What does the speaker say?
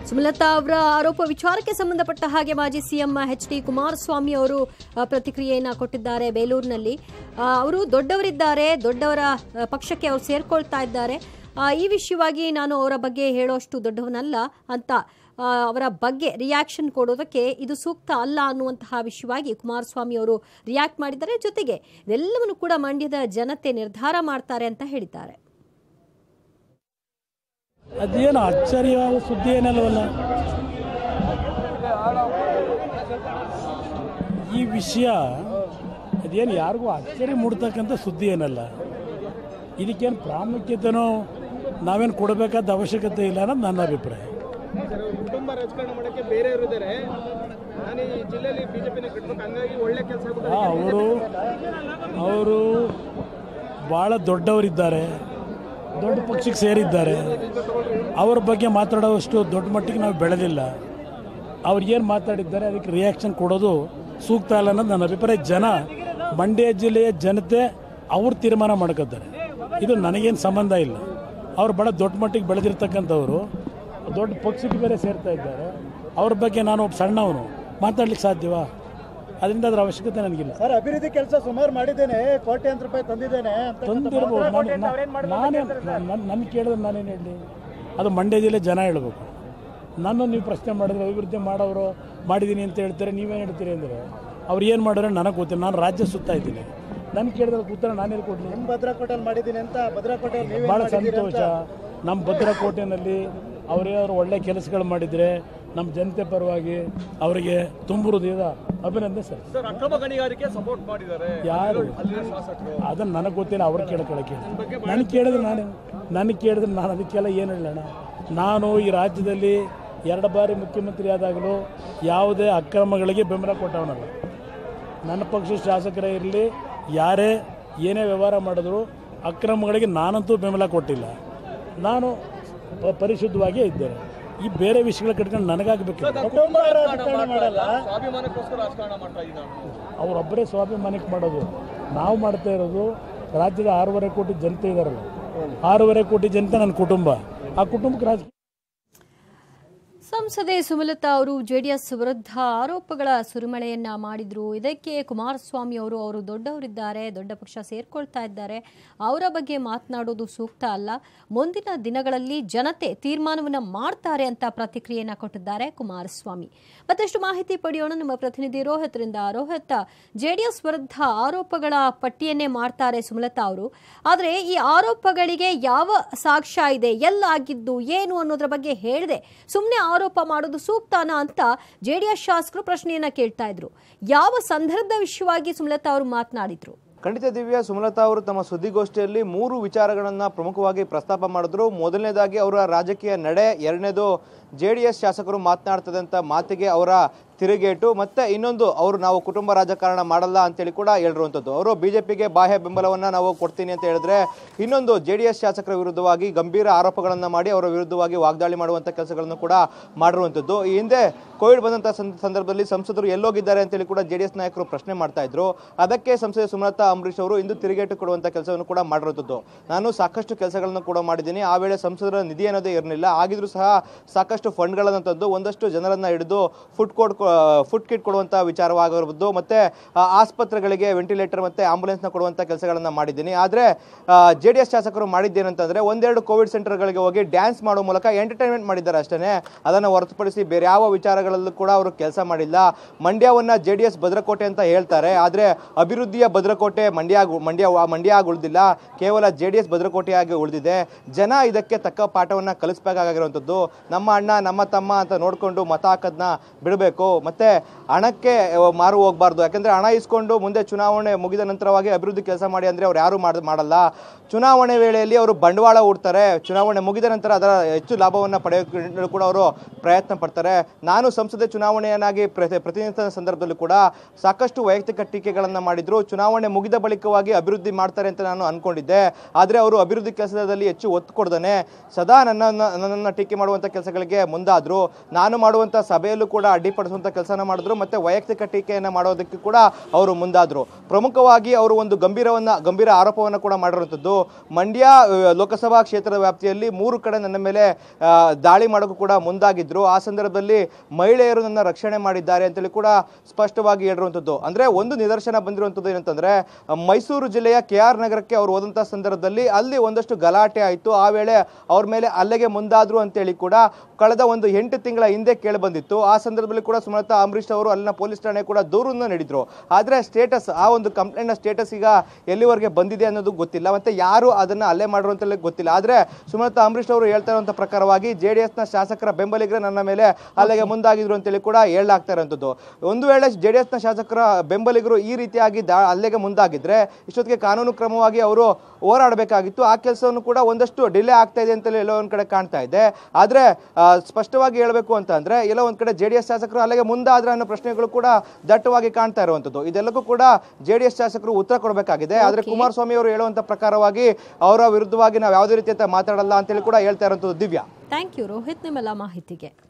ಸುಮಲತಾ ಅವರ ಆರೋಪ ವಿಚಾರಕ್ಕೆ ಸಂಬಂಧಪಟ್ಟ ಹಾಗೆ ಮಾಜಿ ಸಿಎಂ ಎಚ್ ಡಿ ಕುಮಾರಸ್ವಾಮಿ ಅವರು ಆ, ಪ್ರತಿಕ್ರಿಯೆಯನ್ನ ಕೊಟ್ಟಿದ್ದಾರೆ ಬೇಲೂರಿನಲ್ಲಿ ಆ, ಅವರು ದೊಡ್ಡವರಿದ್ದಾರೆ ದೊಡ್ಡವರ ಆ, ಪಕ್ಷಕ್ಕೆ ಅವರು ಸೇರ್ಕೊಳ್ತಾ ಇದ್ದಾರೆ ಆ, ಈ ವಿಷಯವಾಗಿ ನಾನು ಅವರ ಬಗ್ಗೆ ಹೇಳೋಷ್ಟು ದೊಡ್ಡವನಲ್ಲ ಅಂತ ಆ, ಅವರ ಬಗ್ಗೆ ರಿಯಾಕ್ಷನ್ ಕೊಡೋದಕ್ಕೆ ಇದು ಸೂಕ್ತ ಅಲ್ಲ ಅನ್ನುವಂತಹ ವಿಷಯವಾಗಿ ಕುಮಾರಸ್ವಾಮಿ ಅವರು ರಿಯಾಕ್ಟ್ ಮಾಡಿದ್ದಾರೆ ಜೊತೆಗೆ ಇದೆಲ್ಲವನ್ನು ಕೂಡ ಮಂಡ್ಯದ ಜನತೆ ನಿರ್ಧಾರ ಮಾಡ್ತಾರೆ ಅಂತ ಹೇಳಿದ್ದಾರೆ ಅದೇನು ಆಶ್ಚರ್ಯವಾದ ಸುದ್ದಿ ಏನಲ್ವಲ್ಲ ಈ ವಿಷಯ ಅದೇನು ಯಾರಿಗೂ ಆಶ್ಚರ್ಯ ಮೂಡ್ತಕ್ಕಂಥ ಸುದ್ದಿ ಏನಲ್ಲ ಇದಕ್ಕೇನು ಪ್ರಾಮುಖ್ಯತೆನೋ ನಾವೇನು ಕೊಡಬೇಕಾದ ಅವಶ್ಯಕತೆ ಇಲ್ಲ ಅನ್ನೋದು ನನ್ನ ಅಭಿಪ್ರಾಯ ಸರ್ ಕುಟುಂಬ ರಾಜಕಾರಣ ಮಾಡಕ್ಕೆ ಬೇರೆಯವರು ಇದ್ದಾರೆ ನಾನು ಈ ಜಿಲ್ಲೆಯಲ್ಲಿ ಬಿಜೆಪಿನ ಕಟ್ಟಬೇಕು ಹಂಗಾಗಿ ಒಳ್ಳೆ ಕೆಲಸ ಅವರು ಅವರು ಭಾಳ ದೊಡ್ಡವರಿದ್ದಾರೆ ದೊಡ್ಡ ಪಕ್ಷಕ್ಕೆ ಸೇರಿದ್ದಾರೆ ಅವ್ರ ಬಗ್ಗೆ ಮಾತಾಡೋವಷ್ಟು ದೊಡ್ಡ ಮಟ್ಟಿಗೆ ನಾವು ಬೆಳೆದಿಲ್ಲ ಅವ್ರು ಏನು ಮಾತಾಡಿದ್ದಾರೆ ಅದಕ್ಕೆ ರಿಯಾಕ್ಷನ್ ಕೊಡೋದು ಸೂಕ್ತ ಅಲ್ಲ ಅನ್ನೋದು ನನ್ನ ಅಭಿಪ್ರಾಯ ಜನ ಮಂಡ್ಯ ಜಿಲ್ಲೆಯ ಜನತೆ ಅವ್ರು ತೀರ್ಮಾನ ಮಾಡ್ಕೋತಾರೆ ಇದು ನನಗೇನು ಸಂಬಂಧ ಇಲ್ಲ ಅವ್ರು ಭಾಳ ದೊಡ್ಡ ಮಟ್ಟಿಗೆ ಬೆಳೆದಿರ್ತಕ್ಕಂಥವ್ರು ದೊಡ್ಡ ಪಕ್ಷಕ್ಕೆ ಬೇರೆ ಸೇರ್ತಾ ಇದ್ದಾರೆ ಅವ್ರ ಬಗ್ಗೆ ನಾನು ಒಬ್ಬ ಸಣ್ಣವನು ಮಾತಾಡ್ಲಿಕ್ಕೆ ಸಾಧ್ಯವಾ ಅದರಿಂದ ಅದರ ಅವಶ್ಯಕತೆ ನನಗಿಲ್ಲ ಸರ್ ಅಭಿವೃದ್ಧಿ ಕೆಲಸ ಸುಮಾರು ಮಾಡಿದ್ದೇನೆ ಕೋಟ್ಯಾಂತರ ರೂಪಾಯಿ ತಂದಿದ್ದೇನೆ ಅಂತ ತಂದಿರ್ಬೋದು ನಾನು ನಾನೇ ನನ್ನ ನನ್ನ ಕೇಳಿದ್ರೆ ನಾನೇನು ಹೇಳಿ ಅದು ಮಂಡ್ಯ ಜಿಲ್ಲೆ ಜನ ಹೇಳ್ಬೇಕು ನನ್ನ ನೀವು ಪ್ರಶ್ನೆ ಮಾಡಿದ್ರೆ ಅಭಿವೃದ್ಧಿ ಮಾಡೋರು ಮಾಡಿದ್ದೀನಿ ಅಂತ ಹೇಳ್ತಾರೆ ನೀವೇನು ಹೇಳ್ತೀರಿ ಅಂದರೆ ಅವ್ರು ಏನು ಮಾಡಿದ್ರೆ ನನಗೆ ಗೊತ್ತಿಲ್ಲ ನಾನು ರಾಜ್ಯ ಸುತ್ತಾ ಇದ್ದೀನಿ ನನ್ನ ಕೇಳಿದ್ರೆ ಉತ್ತರ ನಾನೇ ಕೊಡಲಿ ನಿಮ್ ಭದ್ರಾಕೋಟೆಯಲ್ಲಿ ಮಾಡಿದ್ದೀನಿ ಅಂತ ಭದ್ರಾಕೋಟೆಯಲ್ಲಿ ನೀವೇ ಭಾಳ ಸಂತೋಷ ನಮ್ಮ ಭದ್ರಕೋಟೆಯಲ್ಲಿ ಅವರೇನಾದ್ರು ಒಳ್ಳೆ ಕೆಲಸಗಳು ಮಾಡಿದರೆ ನಮ್ಮ ಜನತೆ ಪರವಾಗಿ ಅವರಿಗೆ ತುಂಬು ಹೃದಯದ ಅಭಿನಂದನೆ ಸರ್ ಸರ್ ಅಕ್ರಮ ಗಣಿಗಾರಿಕೆ ಸಪೋರ್ಟ್ ಮಾಡಿದ್ದಾರೆ ಯಾರು ಅಲ್ಲಿನ ಶಾಸಕರು ಅದನ್ನ ನನಗೆ ಗೊತ್ತಿಲ್ಲ ಅವ್ರು ಕೇಳ್ಕೊಳಕ್ಕೆ ನನಗೆ ಕೇಳಿದ್ರೆ ನಾನು ನನಗೆ ಕೇಳಿದ್ರೆ ನಾನು ಅದಕ್ಕೆಲ್ಲ ಏನು ಹೇಳೋಣ ನಾನು ಈ ರಾಜ್ಯದಲ್ಲಿ ಎರಡು ಬಾರಿ ಮುಖ್ಯಮಂತ್ರಿ ಆದಾಗಲೂ ಯಾವುದೇ ಅಕ್ರಮಗಳಿಗೆ ಬೆಂಬಲ ಕೊಟ್ಟವನಲ್ಲ ನನ್ನ ಪಕ್ಷದ ಶಾಸಕರೇ ಇರಲಿ ಯಾರೇ ಏನೇ ವ್ಯವಹಾರ ಮಾಡಿದ್ರು ಅಕ್ರಮಗಳಿಗೆ ನಾನಂತೂ ಬೆಂಬಲ ಕೊಟ್ಟಿಲ್ಲ ನಾನು ಪ- ಪರಿಶುದ್ಧವಾಗಿಯೇ ಇದ್ದೇನೆ ಈ ಬೇರೆ ವಿಷಯಗಳ ಕಟ್ಕೊಂಡು ನನಗಾಗಬೇಕು ಕುಟುಂಬ ರಾಜಕಾರಣ ಮಾಡಲ್ಲ ಸ್ವಾಭಿಮಾನಕ್ಕೋಸ್ಕರ ರಾಜಕಾರಣ ಮಾಡ್ತಾ ಇದ್ದಾನೆ ಅವರೊಬ್ಬರೇ ಸ್ವಾಭಿಮಾನಕ್ಕೆ ಮಾಡೋದು ನಾವು ಮಾಡ್ತಾ ಇರೋದು ರಾಜ್ಯದ ಆರೂವರೆ ಕೋಟಿ ಜನತೆ ಇದಾರಲ್ಲ ಆರೂವರೆ ಕೋಟಿ ಜನತೆ ನನ್ನ ಕುಟುಂಬ ಆ ಕುಟುಂಬಕ್ಕೆ ರಾಜಕೀಯ ಸಂಸದೆ ಸುಮಲತಾ ಅವರು ಜೆಡಿಎಸ್ ವಿರುದ್ಧ ಆರೋಪಗಳ ಸುರಿಮಳೆಯನ್ನ ಮಾಡಿದ್ರು ಇದಕ್ಕೆ ಕುಮಾರಸ್ವಾಮಿ ಅವರು ಅವರು ದೊಡ್ಡವರಿದ್ದಾರೆ ದೊಡ್ಡ ಪಕ್ಷ ಸೇರ್ಕೊಳ್ತಾ ಇದ್ದಾರೆ ಅವರ ಬಗ್ಗೆ ಮಾತನಾಡೋದು ಸೂಕ್ತ ಅಲ್ಲ ಮುಂದಿನ ದಿನಗಳಲ್ಲಿ ಜನತೆ ತೀರ್ಮಾನವನ್ನ ಮಾಡ್ತಾರೆ ಅಂತ ಪ್ರತಿಕ್ರಿಯೆಯನ್ನ ಕೊಟ್ಟಿದ್ದಾರೆ ಕುಮಾರಸ್ವಾಮಿ ಮತ್ತಷ್ಟು ಮಾಹಿತಿ ಪಡೆಯೋಣ ನಮ್ಮ ಪ್ರತಿನಿಧಿ ರೋಹಿತ್ರಿಂದ ರೋಹಿತ್ ಜೆಡಿಎಸ್ ವಿರುದ್ಧ ಆರೋಪಗಳ ಪಟ್ಟಿಯನ್ನೇ ಮಾಡ್ತಾರೆ ಸುಮಲತಾ ಅವರು ಆದರೆ ಈ ಆರೋಪಗಳಿಗೆ ಯಾವ ಸಾಕ್ಷ್ಯ ಇದೆ ಎಲ್ಲಾಗಿದ್ದು ಏನು ಅನ್ನೋದ್ರ ಬಗ್ಗೆ ಹೇಳಿದೆ ಸುಮ್ಮನೆ ಆರೋಪ ಮಾಡೋದು ಸೂಕ್ತನಾ ಅಂತ ಜೆಡಿಎಸ್ ಶಾಸಕರು ಪ್ರಶ್ನೆಯನ್ನ ಕೇಳ್ತಾ ಇದ್ರು ಯಾವ ಸಂದರ್ಭದ ವಿಷಯವಾಗಿ ಸುಮಲತಾ ಅವರು ಮಾತನಾಡಿದ್ರು ಖಂಡಿತ ದಿವ್ಯ ಸುಮಲತಾ ಅವರು ತಮ್ಮ ಸುದ್ದಿಗೋಷ್ಠಿಯಲ್ಲಿ ಮೂರು ವಿಚಾರಗಳನ್ನ ಪ್ರಮುಖವಾಗಿ ಪ್ರಸ್ತಾಪ ಮಾಡಿದ್ರು ಮೊದಲನೇದಾಗಿ ಅವರ ರಾಜಕೀಯ ನಡೆ ಎರಡನೇದು ಜೆ ಡಿ ಎಸ್ ಶಾಸಕರು ಮಾತನಾಡ್ತದಂತ ಮಾತಿಗೆ ಅವರ ತಿರುಗೇಟು ಮತ್ತೆ ಇನ್ನೊಂದು ಅವರು ನಾವು ಕುಟುಂಬ ರಾಜಕಾರಣ ಮಾಡಲ್ಲ ಅಂತೇಳಿ ಕೂಡ ಹೇಳಿರುವಂಥದ್ದು ಅವರು ಬಿಜೆಪಿಗೆ ಬಾಹ್ಯ ಬೆಂಬಲವನ್ನ ನಾವು ಕೊಡ್ತೀನಿ ಅಂತ ಹೇಳಿದ್ರೆ ಇನ್ನೊಂದು ಜೆ ಡಿ ಎಸ್ ಶಾಸಕರ ವಿರುದ್ಧವಾಗಿ ಗಂಭೀರ ಆರೋಪಗಳನ್ನ ಮಾಡಿ ಅವರ ವಿರುದ್ಧವಾಗಿ ವಾಗ್ದಾಳಿ ಮಾಡುವಂಥ ಕೆಲಸಗಳನ್ನು ಕೂಡ ಮಾಡಿರುವಂಥದ್ದು ಈ ಹಿಂದೆ ಕೋವಿಡ್ ಬಂದಂಥ ಸಂದ- ಸಂದರ್ಭದಲ್ಲಿ ಸಂಸದರು ಎಲ್ಲೋಗಿದ್ದಾರೆ ಅಂತೇಳಿ ಕೂಡ ಜೆ ಡಿ ಎಸ್ ನಾಯಕರು ಪ್ರಶ್ನೆ ಮಾಡ್ತಾ ಇದ್ರು ಅದಕ್ಕೆ ಸಂಸದೆ ಸುಮಲತಾ ಅಂಬರೀಶ್ ಅವರು ಇಂದು ತಿರುಗೇಟು ಕೊಡುವಂಥ ಕೆಲಸವನ್ನು ಕೂಡ ಮಾಡಿರುವಂಥದ್ದು ನಾನು ಸಾಕಷ್ಟು ಕೆಲಸಗಳನ್ನು ಕೂಡ ಮಾಡಿದ್ದೀನಿ ಆ ವೇಳೆ ಸಂಸದರ ನಿಧಿ ಅನ್ನೋದೇ ಇರಲಿಲ್ಲ ಆಗಿದ್ರೂ ಸಹ ಸಾಕಷ್ಟು ಫಂಡ್ಗಳನ್ನು ತಂದು ಒಂದಷ್ಟು ಜನರನ್ನ ಹಿಡಿದು ಫುಡ್ ಕೋಡ್ ಫುಡ್ ಕಿಟ್ ಕೊಡುವಂಥ ವಿಚಾರವಾಗಿರ್ಬೋದು ಮತ್ತೆ ಆ, ಆಸ್ಪತ್ರೆಗಳಿಗೆ ವೆಂಟಿಲೇಟರ್ ಮತ್ತೆ ಆಂಬುಲೆನ್ಸ್ನ ಕೊಡುವಂಥ ಕೆಲಸಗಳನ್ನು ಮಾಡಿದ್ದೀನಿ ಆದರೆ ಜೆ ಡಿ ಎಸ್ ಶಾಸಕರು ಮಾಡಿದ್ದೇನಂತಂದ್ರೆ ಒಂದೆರಡು ಕೋವಿಡ್ ಸೆಂಟರ್ಗಳಿಗೆ ಹೋಗಿ ಡ್ಯಾನ್ಸ್ ಮಾಡೋ ಮೂಲಕ ಎಂಟರ್ಟೈನ್ಮೆಂಟ್ ಮಾಡಿದ್ದಾರೆ ಅಷ್ಟೇ ಅದನ್ನು ಹೊರತುಪಡಿಸಿ ಬೇರೆ ಯಾವ ವಿಚಾರಗಳಲ್ಲೂ ಕೂಡ ಅವರು ಕೆಲಸ ಮಾಡಿಲ್ಲ ಮಂಡ್ಯವನ್ನ ಜೆ ಡಿ ಎಸ್ ಭದ್ರಕೋಟೆ ಅಂತ ಹೇಳ್ತಾರೆ ಆದರೆ ಅಭಿವೃದ್ಧಿಯ ಭದ್ರಕೋಟೆ ಮಂಡ್ಯ ಆಗು- ಮಂಡ್ಯ ಮಂಡ್ಯ ಆಗಿ ಉಳಿದಿಲ್ಲ ಕೇವಲ ಜೆ ಡಿ ಎಸ್ ಭದ್ರಕೋಟೆಯಾಗಿ ಉಳಿದಿದೆ ಜನ ಇದಕ್ಕೆ ತಕ್ಕ ಪಾಠವನ್ನ ಕಲಿಸ್ಬೇಕಾಗಿರುವಂಥದ್ದು ನಮ್ಮ ಅಣ್ಣ ನಮ್ಮ ತಮ್ಮ ಅಂತ ನೋಡಿಕೊಂಡು ಮತ ಹಾಕೋದನ್ನ ಬಿಡಬೇಕು ಮತ್ತೆ ಹಣಕ್ಕೆ ಅಹ್, ಮಾರು ಹೋಗಬಾರ್ದು ಯಾಕಂದ್ರೆ ಹಣ ಇಸ್ಕೊಂಡು ಮುಂದೆ ಚುನಾವಣೆ ಮುಗಿದ ನಂತರವಾಗಿ ಅಭಿವೃದ್ಧಿ ಕೆಲಸ ಮಾಡಿ ಅಂದ್ರೆ ಅವ್ರು ಯಾರು ಮಾಡ್ ಮಾಡಲ್ಲ ಚುನಾವಣೆ ವೇಳೆಯಲ್ಲಿ ಅವರು ಬಂಡವಾಳ ಹೂಡ್ತಾರೆ ಚುನಾವಣೆ ಮುಗಿದ ನಂತರ ಅದರ ಹೆಚ್ಚು ಲಾಭವನ್ನು ಪಡೆಯೋಕೆ ಕೂಡ ಅವರು ಪ್ರಯತ್ನ ಪಡ್ತಾರೆ ನಾನು ಸಂಸದೆ ಚುನಾವಣೆಯನ್ನಾಗಿ ಪ್ರತಿ ಪ್ರತಿನಿಧಿಸಿದ ಸಂದರ್ಭದಲ್ಲೂ ಕೂಡ ಸಾಕಷ್ಟು ವೈಯಕ್ತಿಕ ಟೀಕೆಗಳನ್ನು ಮಾಡಿದ್ರು ಚುನಾವಣೆ ಮುಗಿದ ಬಳಿಕವಾಗಿ ಅಭಿವೃದ್ಧಿ ಮಾಡ್ತಾರೆ ಅಂತ ನಾನು ಅನ್ಕೊಂಡಿದ್ದೆ ಆದರೆ ಅವರು ಅಭಿವೃದ್ಧಿ ಕೆಲಸದಲ್ಲಿ ಹೆಚ್ಚು ಒತ್ತು ಕೊಡ್ದಾನೆ ಸದಾ ನನ್ನ ನನ್ನನ್ನು ಟೀಕೆ ಮಾಡುವಂಥ ಕೆಲಸಗಳಿಗೆ ಮುಂದಾದ್ರು ನಾನು ಮಾಡುವಂಥ ಸಭೆಯಲ್ಲೂ ಕೂಡ ಅಡ್ಡಿಪಡಿಸುವಂಥ ಮಾಡುವಂತ ಕೆಲಸನ ಮಾಡಿದ್ರು ಮತ್ತೆ ವೈಯಕ್ತಿಕ ಟೀಕೆಯನ್ನ ಮಾಡೋದಕ್ಕೆ ಕೂಡ ಅವರು ಮುಂದಾದ್ರು ಪ್ರಮುಖವಾಗಿ ಅವರು ಒಂದು ಗಂಭೀರವನ್ನ ಗಂಭೀರ ಆರೋಪವನ್ನ ಕೂಡ ಮಾಡಿರುವಂತದ್ದು ಮಂಡ್ಯ ಆ, ಲೋಕಸಭಾ ಕ್ಷೇತ್ರದ ವ್ಯಾಪ್ತಿಯಲ್ಲಿ ಮೂರು ಕಡೆ ನನ್ನ ಮೇಲೆ ಆ, ದಾಳಿ ಮಾಡೋಕ್ಕೂ ಕೂಡ ಮುಂದಾಗಿದ್ರು ಆ ಸಂದರ್ಭದಲ್ಲಿ ಮಹಿಳೆಯರು ನನ್ನ ರಕ್ಷಣೆ ಮಾಡಿದ್ದಾರೆ ಅಂತೇಳಿ ಕೂಡ ಸ್ಪಷ್ಟವಾಗಿ ಹೇಳಿರುವಂಥದ್ದು ಅಂದ್ರೆ ಒಂದು ನಿದರ್ಶನ ಬಂದಿರುವಂಥದ್ದು ಏನಂತಂದ್ರೆ ಆ, ಮೈಸೂರು ಜಿಲ್ಲೆಯ ಕೆ ಆರ್ ನಗರಕ್ಕೆ ಅವರು ಹೋದಂಥ ಸಂದರ್ಭದಲ್ಲಿ ಅಲ್ಲಿ ಒಂದಷ್ಟು ಗಲಾಟೆ ಆಯಿತು ಆ ವೇಳೆ ಅವ್ರ ಮೇಲೆ ಹಲ್ಲೆಗೆ ಮುಂದಾದ್ರು ಅಂತೇಳಿ ಕೂಡ ಕಳೆದ ಒಂದು ಎಂಟು ತಿಂಗಳ ಹಿಂದೆ ಕೇಳಿ ಬಂದಿತ್ತು ಆ ಸಂದರ್ಭದಲ್ಲಿ ಕೂಡ ಸುಮಲತಾ ಅಂಬರೀಶ್ ಅವರು ಅಲ್ಲಿನ ಪೊಲೀಸ್ ಠಾಣೆ ಕೂಡ ದೂರನ್ನ ನೀಡಿದ್ರು ಆದ್ರೆ ಸ್ಟೇಟಸ್ ಆ ಒಂದು ಕಂಪ್ಲೇಂಟ್ ನ ಸ್ಟೇಟಸ್ ಈಗ ಎಲ್ಲಿವರೆಗೆ ಬಂದಿದೆ ಅನ್ನೋದು ಗೊತ್ತಿಲ್ಲ ಮತ್ತೆ ಯಾರು ಅದನ್ನ ಹಲ್ಲೆ ಮಾಡಿರು ಅಂತಲೇ ಗೊತ್ತಿಲ್ಲ ಆದ್ರೆ ಸುಮಲತಾ ಅಂಬರೀಶ್ ಅವರು ಹೇಳ್ತಾ ಇರುವಂತ ಪ್ರಕಾರವಾಗಿ ಜೆಡಿಎಸ್ ನ ಶಾಸಕರ ಬೆಂಬಲಿಗರೇ ನನ್ನ ಮೇಲೆ ಹಲ್ಲೆಗೆ ಮುಂದಾಗಿದ್ರು ಅಂತೇಳಿ ಕೂಡ ಹೇಳಲಾಗ್ತಾ ಇರುವಂತದ್ದು ಒಂದು ವೇಳೆ ಜೆಡಿಎಸ್ ನ ಶಾಸಕರ ಬೆಂಬಲಿಗರು ಈ ರೀತಿಯಾಗಿ ದಾ ಹಲ್ಲೆಗೆ ಮುಂದಾಗಿದ್ರೆ ಇಷ್ಟೊತ್ತಿಗೆ ಕಾನೂನು ಕ್ರಮವಾಗಿ ಅವರು ಹೋರಾಡಬೇಕಾಗಿತ್ತು ಆ ಕೆಲಸವನ್ನು ಕೂಡ ಒಂದಷ್ಟು ಡಿಲೇ ಆಗ್ತಾ ಇದೆ ಅಂತಲೇ ಎಲ್ಲೋ ಒಂದ್ ಕಡೆ ಕಾಣ್ತಾ ಇದೆ ಆದ್ರೆ ಆ, ಸ್ಪಷ್ಟವಾಗಿ ಹೇಳಬೇಕು ಅಂತ ಅಂದ್ರೆ ಎಲ್ಲೋ ಒಂದ್ ಕಡೆ ಜೆಡಿಎಸ್ ಶಾಸಕರು ಅಲ್ಲಿಗೆ ಮುಂದಾದ್ರೆ ಅನ್ನೋ ಪ್ರಶ್ನೆಗಳು ಕೂಡ ದಟ್ಟವಾಗಿ ಕಾಣ್ತಾ ಇರುವಂತದ್ದು ಇದೆಲ್ಲಕ್ಕೂ ಕೂಡ ಜೆಡಿಎಸ್ ಶಾಸಕರು ಉತ್ತರ ಕೊಡಬೇಕಾಗಿದೆ ಆದ್ರೆ ಕುಮಾರಸ್ವಾಮಿ ಅವರು ಹೇಳುವಂತ ಪ್ರಕಾರವಾಗಿ ಅವರ ವಿರುದ್ಧವಾಗಿ ನಾವು ಯಾವುದೇ ರೀತಿಯ ಮಾತಾಡಲ್ಲ ಅಂತೇಳಿ ಕೂಡ ಹೇಳ್ತಾ ಇರುವಂತದ್ದು ದಿವ್ಯಾ ಥ್ಯಾಂಕ್ ಯು ರೋಹಿತ್ ನಿಮ್ಮೆಲ್ಲ ಮಾಹಿತಿಗೆ